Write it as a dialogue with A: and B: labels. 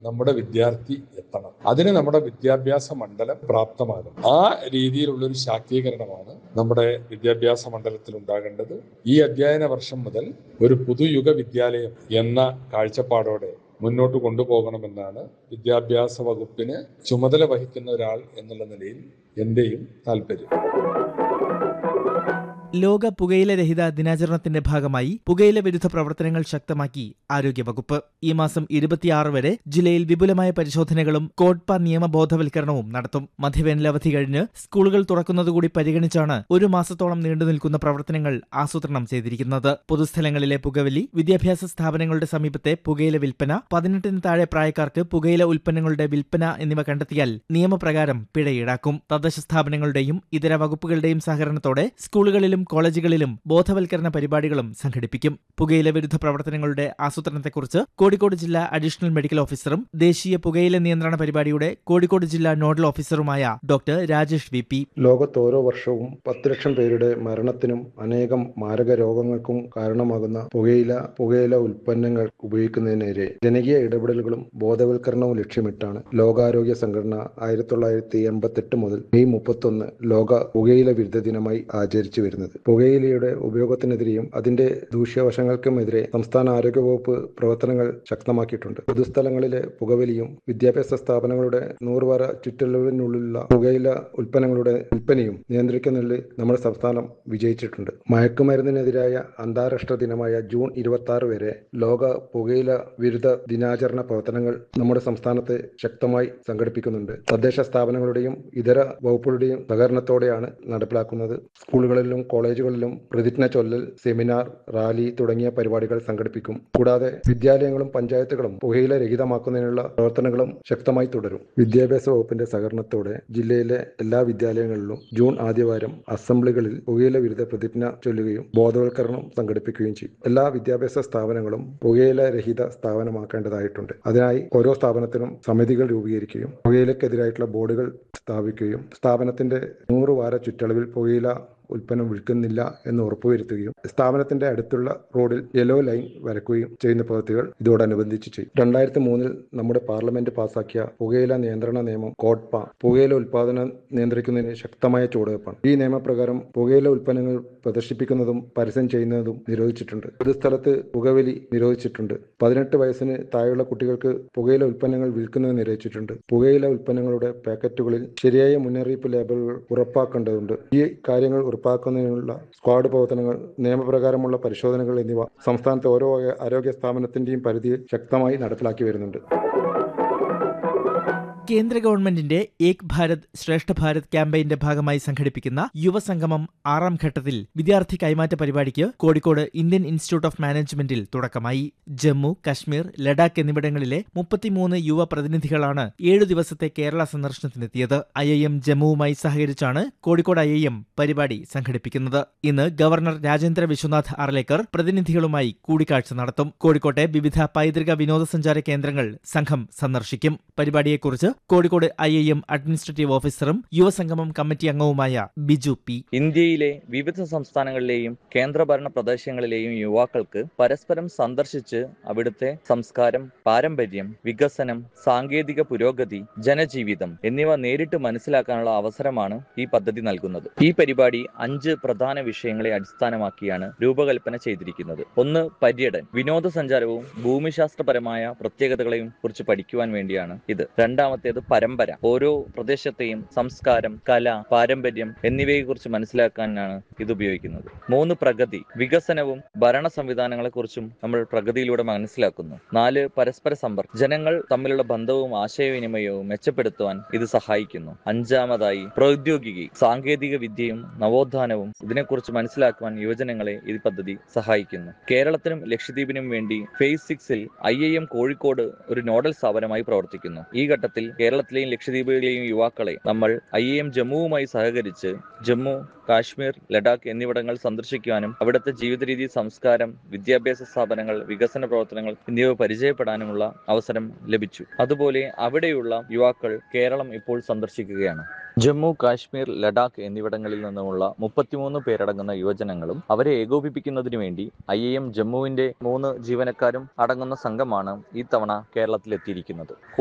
A: നമ്മുടെ വിദ്യാർത്ഥി എത്തണം അതിന് നമ്മുടെ വിദ്യാഭ്യാസ മണ്ഡലം പ്രാപ്തമാകും ആ രീതിയിലുള്ള ഒരു ശാക്തീകരണമാണ് നമ്മുടെ വിദ്യാഭ്യാസ മണ്ഡലത്തിൽ ഉണ്ടാകേണ്ടത് ഈ അധ്യയന വർഷം മുതൽ ഒരു പുതുയുഗ വിദ്യാലയം എന്ന കാഴ്ചപ്പാടോടെ മുന്നോട്ട് കൊണ്ടുപോകണമെന്നാണ് വിദ്യാഭ്യാസ വകുപ്പിന് ചുമതല വഹിക്കുന്ന ഒരാൾ എന്നുള്ള നിലയിൽ എന്റെയും താല്പര്യം
B: ലോക പുകയില രഹിത ദിനാചരണത്തിന്റെ ഭാഗമായി പുകയില വിരുദ്ധ പ്രവർത്തനങ്ങൾ ശക്തമാക്കി ആരോഗ്യവകുപ്പ് ഈ മാസം ഇരുപത്തിയാറ് വരെ ജില്ലയിൽ വിപുലമായ പരിശോധനകളും കോഡ്പ നിയമ ബോധവൽക്കരണവും നടത്തും മധ്യവേനലവധി കഴിഞ്ഞ് സ്കൂളുകൾ തുറക്കുന്നതുകൂടി പരിഗണിച്ചാണ് ഒരു മാസത്തോളം നീണ്ടുനിൽക്കുന്ന പ്രവർത്തനങ്ങൾ ആസൂത്രണം ചെയ്തിരിക്കുന്നത് പൊതുസ്ഥലങ്ങളിലെ പുകവലി വിദ്യാഭ്യാസ സ്ഥാപനങ്ങളുടെ സമീപത്തെ പുകയില വിൽപ്പന പതിനെട്ടിന് താഴെ പ്രായക്കാർക്ക് പുകയില ഉൽപ്പന്നങ്ങളുടെ വിൽപ്പന എന്നിവ കണ്ടെത്തിയാൽ നിയമപ്രകാരം പിഴ ഈടാക്കും തദ്ദേശ സ്ഥാപനങ്ങളുടെയും ഇതര വകുപ്പുകളുടെയും സഹകരണത്തോടെ സ്കൂളുകളിലും കോളേജുകളിലും ബോധവൽക്കരണ പരിപാടികളും സംഘടിപ്പിക്കും പുകയില വിരുദ്ധ പ്രവർത്തനങ്ങളുടെ ആസൂത്രണത്തെക്കുറിച്ച് കോഴിക്കോട് ജില്ലാ അഡീഷണൽ മെഡിക്കൽ ഓഫീസറും ദേശീയ പുകയില നിയന്ത്രണ പരിപാടിയുടെ കോഴിക്കോട് ജില്ലാ നോഡൽ ഓഫീസറുമായ ഡോക്ടർ രാജേഷ് വി പി
C: ലോകത്ത് ഓരോ വർഷവും പത്ത് ലക്ഷം പേരുടെ മരണത്തിനും അനേകം മാരക രോഗങ്ങൾക്കും കാരണമാകുന്ന പുകയില പുകയില ഉൽപ്പന്നങ്ങൾ ഉപയോഗിക്കുന്നതിനെതിരെ ജനകീയ ഇടപെടലുകളും ബോധവൽക്കരണവും ലക്ഷ്യമിട്ടാണ് ലോകാരോഗ്യ സംഘടന ആയിരത്തി തൊള്ളായിരത്തി എൺപത്തെട്ട് മുതൽ മെയ് മുപ്പത്തൊന്ന് ലോക പുകയില വിരുദ്ധ ദിനമായി ആചരിച്ചു വരുന്നത് പുകയിലയുടെ ഉപയോഗത്തിനെതിരെയും അതിന്റെ ദൂഷ്യവശങ്ങൾക്കുമെതിരെ സംസ്ഥാന ആരോഗ്യ വകുപ്പ് പ്രവർത്തനങ്ങൾ ശക്തമാക്കിയിട്ടുണ്ട് പൊതുസ്ഥലങ്ങളിലെ പുകവലിയും വിദ്യാഭ്യാസ സ്ഥാപനങ്ങളുടെ നൂറുവാര ചുറ്റളവിനുള്ളിലുള്ള പുകയില ഉൽപ്പന്നങ്ങളുടെ വിൽപ്പനയും നിയന്ത്രിക്കുന്നതിൽ നമ്മുടെ സംസ്ഥാനം വിജയിച്ചിട്ടുണ്ട് മയക്കുമരുന്നിനെതിരായ അന്താരാഷ്ട്ര ദിനമായ ജൂൺ ഇരുപത്തി ആറ് വരെ ലോക പുകയില വിരുദ്ധ ദിനാചരണ പ്രവർത്തനങ്ങൾ നമ്മുടെ സംസ്ഥാനത്ത് ശക്തമായി സംഘടിപ്പിക്കുന്നുണ്ട് തദ്ദേശ സ്ഥാപനങ്ങളുടെയും ഇതര വകുപ്പുകളുടെയും സഹകരണത്തോടെയാണ് നടപ്പിലാക്കുന്നത് സ്കൂളുകളിലും കോളേജുകളിലും പ്രതിജ്ഞ ചൊല്ലൽ സെമിനാർ റാലി തുടങ്ങിയ പരിപാടികൾ സംഘടിപ്പിക്കും കൂടാതെ വിദ്യാലയങ്ങളും പഞ്ചായത്തുകളും പുകയില രഹിതമാക്കുന്നതിനുള്ള പ്രവർത്തനങ്ങളും ശക്തമായി തുടരും വിദ്യാഭ്യാസ വകുപ്പിന്റെ സഹകരണത്തോടെ ജില്ലയിലെ എല്ലാ വിദ്യാലയങ്ങളിലും ജൂൺ ആദ്യവാരം അസംബ്ലികളിൽ പുകയില വിരുദ്ധ പ്രതിജ്ഞ ചൊല്ലുകയും ബോധവൽക്കരണം സംഘടിപ്പിക്കുകയും ചെയ്യും എല്ലാ വിദ്യാഭ്യാസ സ്ഥാപനങ്ങളും പുകയില രഹിത സ്ഥാപനമാക്കേണ്ടതായിട്ടുണ്ട് അതിനായി ഓരോ സ്ഥാപനത്തിനും സമിതികൾ രൂപീകരിക്കുകയും പുകയിലക്കെതിരായിട്ടുള്ള ബോർഡുകൾ സ്ഥാപിക്കുകയും സ്ഥാപനത്തിന്റെ നൂറ് വാര ചുറ്റളവിൽ പുകയില ഉൽപ്പന്നം വിൽക്കുന്നില്ല എന്ന് ഉറപ്പുവരുത്തുകയും സ്ഥാപനത്തിന്റെ അടുത്തുള്ള റോഡിൽ യെല്ലോ ലൈൻ വരക്കുകയും ചെയ്യുന്ന പ്രവൃത്തികൾ ഇതോടനുബന്ധിച്ച് ചെയ്യും രണ്ടായിരത്തി മൂന്നിൽ നമ്മുടെ പാർലമെന്റ് പാസാക്കിയ പുകയില നിയന്ത്രണ നിയമം കോട്ട്പ പുകയില ഉൽപാദനം നിയന്ത്രിക്കുന്നതിന് ശക്തമായ ചുവടുവെപ്പാണ് ഈ നിയമപ്രകാരം പുകയില ഉൽപ്പന്നങ്ങൾ പ്രദർശിപ്പിക്കുന്നതും പരസ്യം ചെയ്യുന്നതും നിരോധിച്ചിട്ടുണ്ട് പൊതുസ്ഥലത്ത് പുകവലി നിരോധിച്ചിട്ടുണ്ട് പതിനെട്ട് വയസ്സിന് താഴെയുള്ള കുട്ടികൾക്ക് പുകയില ഉൽപ്പന്നങ്ങൾ വിൽക്കുന്നത് നിരോധിച്ചിട്ടുണ്ട് പുകയില ഉൽപ്പന്നങ്ങളുടെ പാക്കറ്റുകളിൽ ശരിയായ മുന്നറിയിപ്പ് ലേബലുകൾ ഉറപ്പാക്കേണ്ടതുണ്ട് ഈ കാര്യങ്ങൾ ഉറപ്പാക്കുന്നതിനുള്ള സ്ക്വാഡ് പ്രവർത്തനങ്ങൾ നിയമപ്രകാരമുള്ള പരിശോധനകൾ എന്നിവ സംസ്ഥാനത്തെ ഓരോ ആരോഗ്യ സ്ഥാപനത്തിന്റെയും പരിധിയിൽ ശക്തമായി നടപ്പിലാക്കി വരുന്നുണ്ട്
B: കേന്ദ്ര ഗവൺമെന്റിന്റെ ഏക് ഭാരത് ശ്രേഷ്ഠ ഭാരത് ക്യാമ്പയിന്റെ ഭാഗമായി സംഘടിപ്പിക്കുന്ന യുവസംഗമം ആറാം ഘട്ടത്തിൽ വിദ്യാർത്ഥി കൈമാറ്റ പരിപാടിക്ക് കോഴിക്കോട് ഇന്ത്യൻ ഇൻസ്റ്റിറ്റ്യൂട്ട് ഓഫ് മാനേജ്മെന്റിൽ തുടക്കമായി ജമ്മു കശ്മീർ ലഡാക്ക് എന്നിവിടങ്ങളിലെ മുപ്പത്തിമൂന്ന് യുവ പ്രതിനിധികളാണ് ഏഴു ദിവസത്തെ കേരള സന്ദർശനത്തിനെത്തിയത് ഐ ഐ എം ജമ്മുവുമായി സഹകരിച്ചാണ് കോഴിക്കോട് ഐ ഐ എം പരിപാടി സംഘടിപ്പിക്കുന്നത് ഇന്ന് ഗവർണർ രാജേന്ദ്ര വിശ്വനാഥ് അർലേക്കർ പ്രതിനിധികളുമായി കൂടിക്കാഴ്ച നടത്തും കോഴിക്കോട്ടെ വിവിധ പൈതൃക വിനോദസഞ്ചാര കേന്ദ്രങ്ങൾ സംഘം സന്ദർശിക്കും പരിപാടിയെക്കുറിച്ച് Kozhikode I I M administrative ഓഫീസറും യുവസംഗമം കമ്മിറ്റി അംഗവുമായ ബിജു പി
D: ഇന്ത്യയിലെ വിവിധ സംസ്ഥാനങ്ങളിലെയും കേന്ദ്രഭരണ പ്രദേശങ്ങളിലെയും യുവാക്കൾക്ക് പരസ്പരം സന്ദർശിച്ച് അവിടുത്തെ സംസ്കാരം പാരമ്പര്യം വികസനം സാങ്കേതിക പുരോഗതി ജനജീവിതം എന്നിവ നേരിട്ട് മനസ്സിലാക്കാനുള്ള അവസരമാണ് ഈ പദ്ധതി നൽകുന്നത് ഈ പരിപാടി അഞ്ച് പ്രധാന വിഷയങ്ങളെ അടിസ്ഥാനമാക്കിയാണ് രൂപകൽപ്പന ചെയ്തിരിക്കുന്നത് ഒന്ന് പര്യടൻ വിനോദസഞ്ചാരവും ഭൂമിശാസ്ത്രപരമായ പ്രത്യേകതകളെയും കുറിച്ച് പഠിക്കുവാൻ വേണ്ടിയാണ് ഇത് രണ്ടാമത്തേത് പരമ്പര ഓരോ പ്രദേശത്തെയും സംസ്കാരം കല പാരമ്പര്യം എന്നിവയെ കുറിച്ച് മനസ്സിലാക്കാനാണ് ഇത് ഉപയോഗിക്കുന്നത് മൂന്ന് പ്രഗതി വികസനവും ഭരണ സംവിധാനങ്ങളെ കുറിച്ചും നമ്മൾ പ്രഗതിയിലൂടെ മനസ്സിലാക്കുന്നു നാല് പരസ്പര സമ്പർക്കം ജനങ്ങൾ തമ്മിലുള്ള ബന്ധവും ആശയവിനിമയവും മെച്ചപ്പെടുത്തുവാൻ ഇത് സഹായിക്കുന്നു അഞ്ചാമതായി പ്രൗദ്യോഗികി സാങ്കേതിക വിദ്യയും നവോത്ഥാനവും ഇതിനെക്കുറിച്ച് മനസ്സിലാക്കുവാൻ യുവജനങ്ങളെ ഈ പദ്ധതി സഹായിക്കുന്നു കേരളത്തിനും ലക്ഷദ്വീപിനും വേണ്ടി ഫേസ് സിക്സിൽ ഐ ഐ എം കോഴിക്കോട് ഒരു നോഡൽ സ്ഥാപനമായി പ്രവർത്തിക്കുന്നു ഈ ഘട്ടത്തിൽ കേരളത്തിലെയും ലക്ഷദ്വീപിലെയും യുവാക്കളെ നമ്മൾ ഐ എം ജമ്മുവുമായി സഹകരിച്ച് ജമ്മു കാശ്മീർ ലഡാക്ക് എന്നിവിടങ്ങൾ സന്ദർശിക്കുവാനും അവിടുത്തെ ജീവിത രീതി സംസ്കാരം വിദ്യാഭ്യാസ സ്ഥാപനങ്ങൾ വികസന പ്രവർത്തനങ്ങൾ എന്നിവ പരിചയപ്പെടാനുമുള്ള അവസരം ലഭിച്ചു അതുപോലെ അവിടെയുള്ള യുവാക്കൾ കേരളം ഇപ്പോൾ സന്ദർശിക്കുകയാണ് ജമ്മു കാശ്മീർ ലഡാക്ക് എന്നിവിടങ്ങളിൽ നിന്നുമുള്ള മുപ്പത്തിമൂന്ന് പേരടങ്ങുന്ന യുവജനങ്ങളും അവരെ ഏകോപിപ്പിക്കുന്നതിന് വേണ്ടി ഐ എം ജമ്മുവിന്റെ മൂന്ന് ജീവനക്കാരും അടങ്ങുന്ന സംഘമാണ് ഈ തവണ കേരളത്തിലെത്തിയിരിക്കുന്നത്